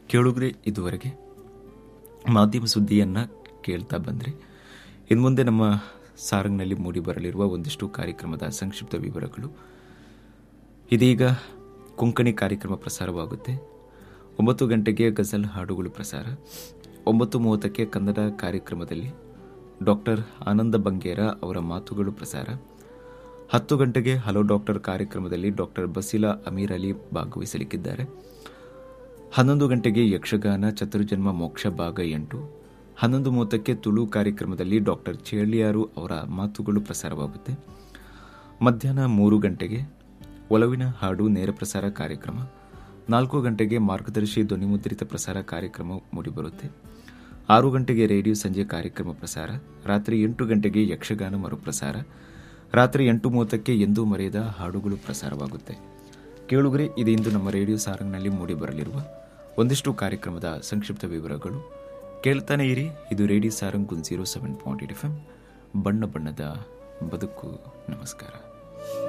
ಕೇಳುಗ್ರೆ ಇದುವರೆಗೆ ಮಾಧ್ಯಮ ಸುದ್ದಿಯನ್ನು ಕೇಳ್ತಾ ಬಂದರೆ ಇನ್ನು ಮುಂದೆ ನಮ್ಮ ಸಾರಂಗ್ನಲ್ಲಿ ಮೂಡಿ ಬರಲಿರುವ ಒಂದಿಷ್ಟು ಕಾರ್ಯಕ್ರಮದ ಸಂಕ್ಷಿಪ್ತ ವಿವರಗಳು ಇದೀಗ ಕೊಂಕಣಿ ಕಾರ್ಯಕ್ರಮ ಪ್ರಸಾರವಾಗುತ್ತೆ ಒಂಬತ್ತು ಗಂಟೆಗೆ ಗಜಲ್ ಹಾಡುಗಳು ಪ್ರಸಾರ ಒಂಬತ್ತು ಮೂವತ್ತಕ್ಕೆ ಕನ್ನಡ ಕಾರ್ಯಕ್ರಮದಲ್ಲಿ ಡಾಕ್ಟರ್ ಆನಂದ ಬಂಗೇರ ಅವರ ಮಾತುಗಳು ಪ್ರಸಾರ ಹತ್ತು ಗಂಟೆಗೆ ಹಲೋ ಡಾಕ್ಟರ್ ಕಾರ್ಯಕ್ರಮದಲ್ಲಿ ಡಾಕ್ಟರ್ ಬಸೀಲಾ ಅಮೀರ್ ಅಲಿ ಭಾಗವಹಿಸಲಿಕ್ಕಿದ್ದಾರೆ ಹನ್ನೊಂದು ಗಂಟೆಗೆ ಯಕ್ಷಗಾನ ಚತುರ್ಜನ್ಮ ಮೋಕ್ಷ ಭಾಗ ಎಂಟು ಹನ್ನೊಂದು ಮೂವತ್ತಕ್ಕೆ ತುಳು ಕಾರ್ಯಕ್ರಮದಲ್ಲಿ ಡಾಕ್ಟರ್ ಚೇಳಿಯಾರು ಅವರ ಮಾತುಗಳು ಪ್ರಸಾರವಾಗುತ್ತೆ ಮಧ್ಯಾಹ್ನ ಮೂರು ಗಂಟೆಗೆ ಒಲವಿನ ಹಾಡು ನೇರ ಪ್ರಸಾರ ಕಾರ್ಯಕ್ರಮ ನಾಲ್ಕು ಗಂಟೆಗೆ ಮಾರ್ಗದರ್ಶಿ ಧ್ವನಿಮುದ್ರಿತ ಪ್ರಸಾರ ಕಾರ್ಯಕ್ರಮ ಮೂಡಿಬರುತ್ತೆ ಆರು ಗಂಟೆಗೆ ರೇಡಿಯೋ ಸಂಜೆ ಕಾರ್ಯಕ್ರಮ ಪ್ರಸಾರ ರಾತ್ರಿ ಎಂಟು ಗಂಟೆಗೆ ಯಕ್ಷಗಾನ ಮರುಪ್ರಸಾರ ರಾತ್ರಿ ಎಂಟು ಮೂವತ್ತಕ್ಕೆ ಎಂದೂ ಮರೆಯದ ಹಾಡುಗಳು ಪ್ರಸಾರವಾಗುತ್ತೆ ಕೇಳುಗರೆ ಇದು ಇಂದು ನಮ್ಮ ರೇಡಿಯೋ ಸಾರಂಗ್ನಲ್ಲಿ ಮೂಡಿಬರಲಿರುವ ಒಂದಿಷ್ಟು ಕಾರ್ಯಕ್ರಮದ ಸಂಕ್ಷಿಪ್ತ ವಿವರಗಳು ಕೇಳ್ತಾನೆ ಇರಿ ಇದು radio Sarang zero seven point eight F M ಬಣ್ಣ ಬಣ್ಣದ ಬದುಕು ನಮಸ್ಕಾರ